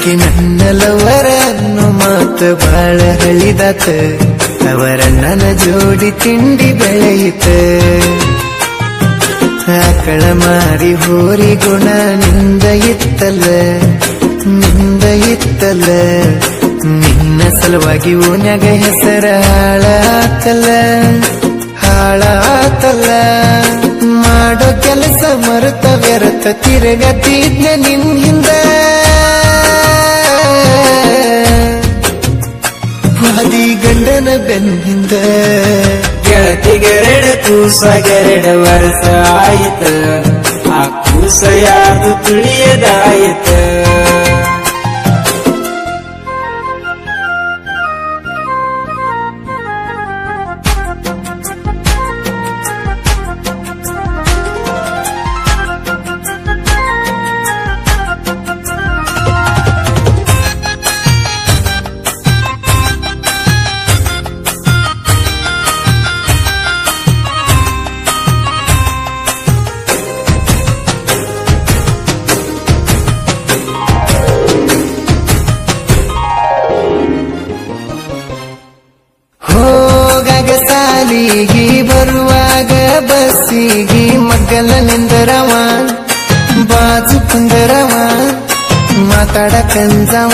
ಆಕಿ ನನ್ನ ಲವರ ಅನ್ನೋ ಮಾತು ಬಾಳ ಹಳಿದಾತ ಅವರ ನನ್ನ ಜೋಡಿ ತಿಂಡಿ ಬೆಳೆಯಿತ ಆಕಳ ಮಾರಿ ಹೋರಿ ಗುಣ ನಿಂದ ಇತ್ತಲ್ಲ ನಿಂದ ಇತ್ತಲ್ಲ ನಿನ್ನ ಸಲುವಾಗಿ ಓನ್ಯಾಗ ಹೆಸರ ಹಾಳಾತಲ್ಲ ಹಾಳಾತಲ್ಲ ಮಾಡೋ ಕೆಲಸ ಮರುತ ವ್ಯರ್ಥ ತಿರುಗತಿದ್ನ ನಿನ್ ಹಿಂದ ವಾದಿ ಗಂಡನ ಬೆನ್ನಿಂದ ಗೆಳತಿಗೆರಡ ಕೂಸಗೆರಡ ವರ್ಷ ಆಯಿತ ಆ ಕೂಸ ಯಾರು ತಿಳಿಯದಾಯಿತ ಹೋಗಾಗ ಸಾಲಿಗಿ ಬರುವಾಗ ಬಸ್ಸಿಗಿ ಮಗ್ಗಲ ನಿಂದರವ ಬಾಜು ಕುಂದರವ ಮಾತಾಡಕಂಜವ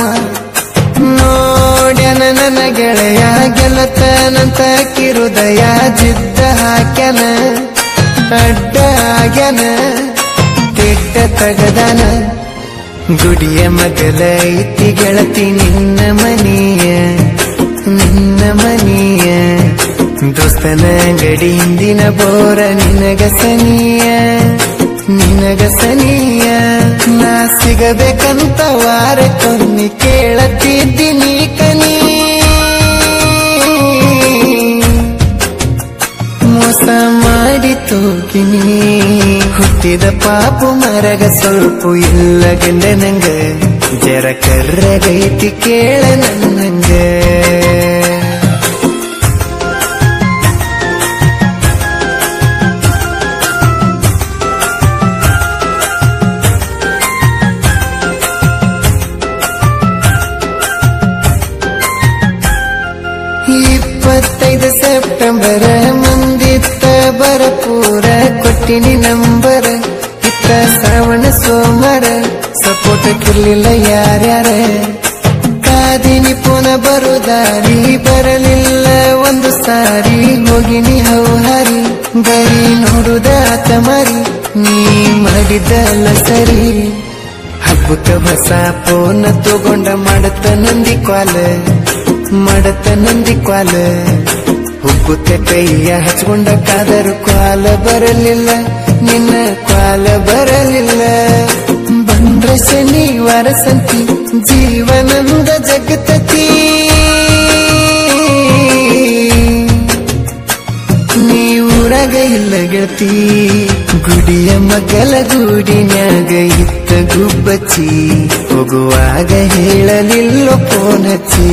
ನೋಡ್ಯನ ನನ್ನ ಗೆಳೆಯ ಗೆಲತನಂತ ಕಿರುದಯ ಜಿದ್ದ ಹಾಕ್ಯನ ಅಡ್ಡ ಆಗ್ಯನ ತಿಡ್ಡ ತಗದನ ಗುಡಿಯ ಮಗಲ ಐತಿ ಗೆಳತಿ ನಿನ್ನ ಮನೆಯ ನಿನ್ನ ಮನೆಯ ದೋಸ್ತನ ಗಡಿ ಹಿಂದಿನ ಬೋರ ನಿನಗ ಸನಿಯ ನಿನಗ ಸನಿಯ ನಾ ಸಿಗಬೇಕಂತ ವಾರ ಕೊನ್ನಿ ಕೇಳತ್ತಿದ್ದೀನಿ ಕನಿ ಮೋಸ ಮಾಡಿ ತೂಗಿನಿ ಹುಟ್ಟಿದ ಪಾಪು ಮರಗ ಸ್ವಲ್ಪ ಇಲ್ಲ ಗಂಡನಂಗ ಜರ ಕರ್ರಗೈತಿ ಕೇಳ ನನ್ನಂಗ ಇಪ್ಪತ್ತೈದು ಸೆಪ್ಟೆಂಬರ್ ಮುಂದಿತ್ತ ಬರಪೂರ ಕೊಟ್ಟಿನಿ ನಂಬರ್ ಇತ್ತ ಶ್ರಾವಣ ಸೋಮವಾರ ಸಪೋರ್ಟ್ ಕಿರ್ಲಿಲ್ಲ ಯಾರ್ಯಾರ ಕಾದಿನಿ ಪುನ ಬರುದಾರಿ ಬರಲಿಲ್ಲ ಒಂದು ಸಾರಿ ಹೋಗಿನಿ ಹೌಹಾರಿ ಬರೀ ನೋಡುದ ಆತ ಮಾರಿ ನೀ ಮಾಡಿದ್ದಲ್ಲ ಸರಿ ಹಬ್ಬಕ್ಕ ಹೊಸ ಫೋನ್ ತಗೊಂಡ ಮಾಡತ್ತ ನಂದಿ ಕ್ವಾಲ ಮಾಡತ್ತ ನಂದಿ ಕ್ವಾಲ ಹುಬ್ಬುತ್ತ ಕೈಯ ಹಚ್ಕೊಂಡ ಕಾದರು ಕ್ವಾಲ ಬರಲಿಲ್ಲ ನಿನ್ನ ಕ್ವಾಲ ಬರಲಿಲ್ಲ ಬಂದ್ರ ಶನಿವಾರ ಸಂತಿ ಜೀವನಂದ ಜಗತತಿ ನೀ ಊರಾಗ ಇಲ್ಲ ಗೆಳತಿ ಗುಡಿಯ ಮಗಲ ಗೂಡಿನ್ಯಾಗ ಇತ್ತ ಗುಬ್ಬಚ್ಚಿ ಹೋಗುವಾಗ ಹೇಳಲಿಲ್ಲ ಫೋನ್ ಹಚ್ಚಿ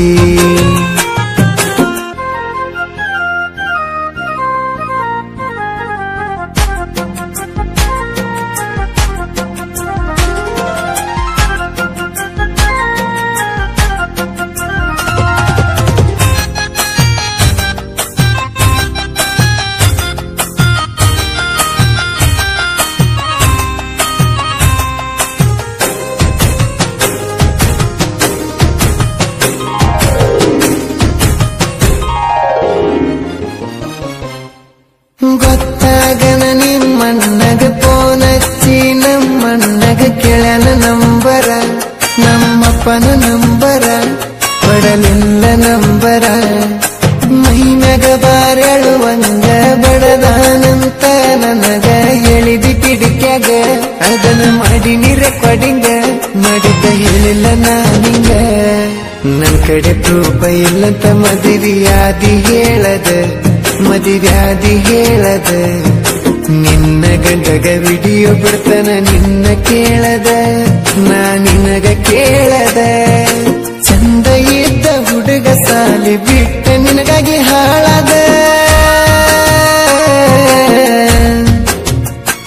ಗೊತ್ತಾಗನ ನಿಮ್ಮಣ್ಣಗ ಫೋನ್ ಹಚ್ಚಿ ನಮ್ಮಣ್ಣಗ ಕೇಳ್ಯಾನ ನಂಬರ ನಮ್ಮಪ್ಪನ ನಂಬರ ಕೊಡಲಿಲ್ಲ ನಂಬರ ಮೈಮ್ಯಾಗ ಬಾರೆಳುವಂಗ ಬಡದಾನಂತ ನನಗ ಹೇಳಿದಿ ಕಿಡಿಕ್ಯಾಗ ಅದನ್ನ ಮಾಡಿನಿ ರೆಕಾರ್ಡಿಂಗ ಮಾಡಿದ್ದ ಹೇಳಿಲ್ಲ ನಾನಿಂಗ ನನ್ ಕಡೆ ಪ್ರೂಫ ಇಲ್ಲಂತ ಮದುವೆಯಾದಿ ಹೇಳದ ಮದುವ್ಯಾದಿ ಹೇಳದ ನಿನ್ನ ಗಂಡಗ ವಿಡಿಯೋ ಬಿಡ್ತಾನ ನಿನ್ನ ಕೇಳದ ನಾ ನಿನಗ ಕೇಳದ ಚಂದ ಇದ್ದ ಹುಡುಗ ಸಾಲಿ ಬಿಟ್ಟ ನಿನಗಾಗಿ ಹಾಳದ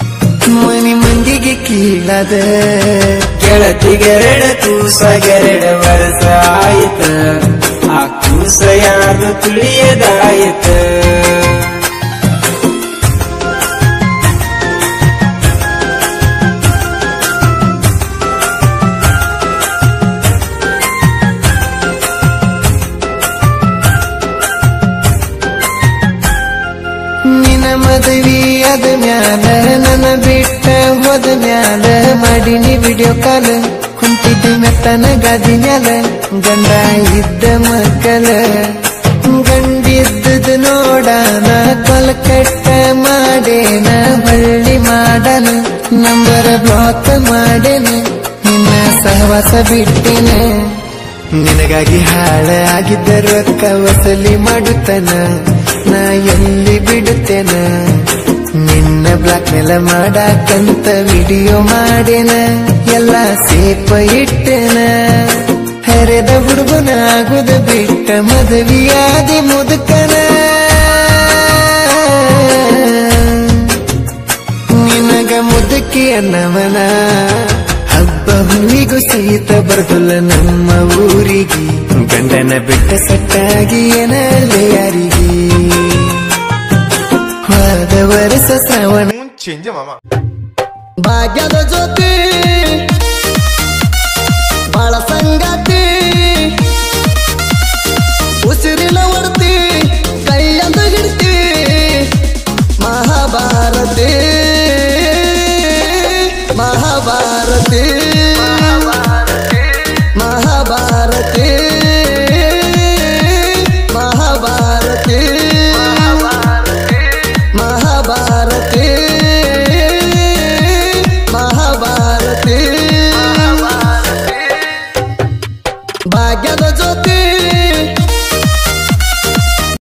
ಮನಿ ಮಂದಿಗೆ ಕೀಳದ ಗೆಳತಿಗೆರಡ ಕೂಸಗೆರಡ ಆದ ಮ್ಯಾಲ ನನ್ನ ಬಿಟ್ಟ ಹೋದ ಮ್ಯಾಲ ಮಾಡಿನಿ ವಿಡಿಯೋ ಕಾಲ್ ಕುಂತಿದ್ದಿ ಮೆತ್ತನ ಗಾದಿ ಮ್ಯಾಲ ಗಂಡ ಇದ್ದ ಮಕ್ಕಳ ಗಂಡಿದ್ದದ ನೋಡಾನ ಕೊಲಕಟ್ಟ ಮಾಡೇನ ಬಳ್ಳಿ ಮಾಡನ ನಂಬರ ಬ್ಲಾಕ್ ಮಾಡೇನ ನಿನ್ನ ಸಹವಾಸ ಬಿಟ್ಟೇನ ನಿನಗಾಗಿ ಹಾಳ ಆಗಿದ್ದ ರೊಕ್ಕ ವಸಲಿ ಮಾಡುತ್ತನ ನಾ ಎಲ್ಲಿ ಬಿಡುತ್ತೇನ ನಿನ್ನ ಬ್ಲಾಕ್ ಮೇಲ ಮಾಡಾಕಂತ ವಿಡಿಯೋ ಮಾಡೇನ ಎಲ್ಲ ಸೇಪ ಇಟ್ಟೇನ ಹರೆದ ಹುಡುಗನ ಆಗುದ ಬಿಟ್ಟ ಮದುವೆಯಾದಿ ಮುದುಕನ ನಿನಗ ಮುದುಕಿ ಅನ್ನವನ ಹಬ್ಬ ಹುಣ್ಣಿಗೂ ಸಹಿತ ಬರ್ದಲ್ಲ ನಮ್ಮ ಊರಿಗೆ ಗಂಡನ ಬಿಟ್ಟ ಸಟ್ಟಾಗಿ ಏನಲ್ಲೇ ಯಾರಿಗೆ ಹೋದ ವರ್ಷ ಶ್ರವಣ 请进妈妈。 ಭಾಗ್ಯದ ಜ್ಯೋತಿ ಬಾಳ ಸಂಗಾತಿ ಉಸಿರಿನ ಒಡ್ತಿ ಕೈಯಂದು ಹಿಡ್ತಿ ಮಹಾಭಾರತಿ ಮಹಾಭಾರತಿ ಮಹಾಭಾರತಿ ಮಹಾಭಾರತಿ ಮಹಾಭಾರತಿ ಮಹಾಭಾರತಿ ಭಾಗ್ಯದ ಜ್ಯೋತಿ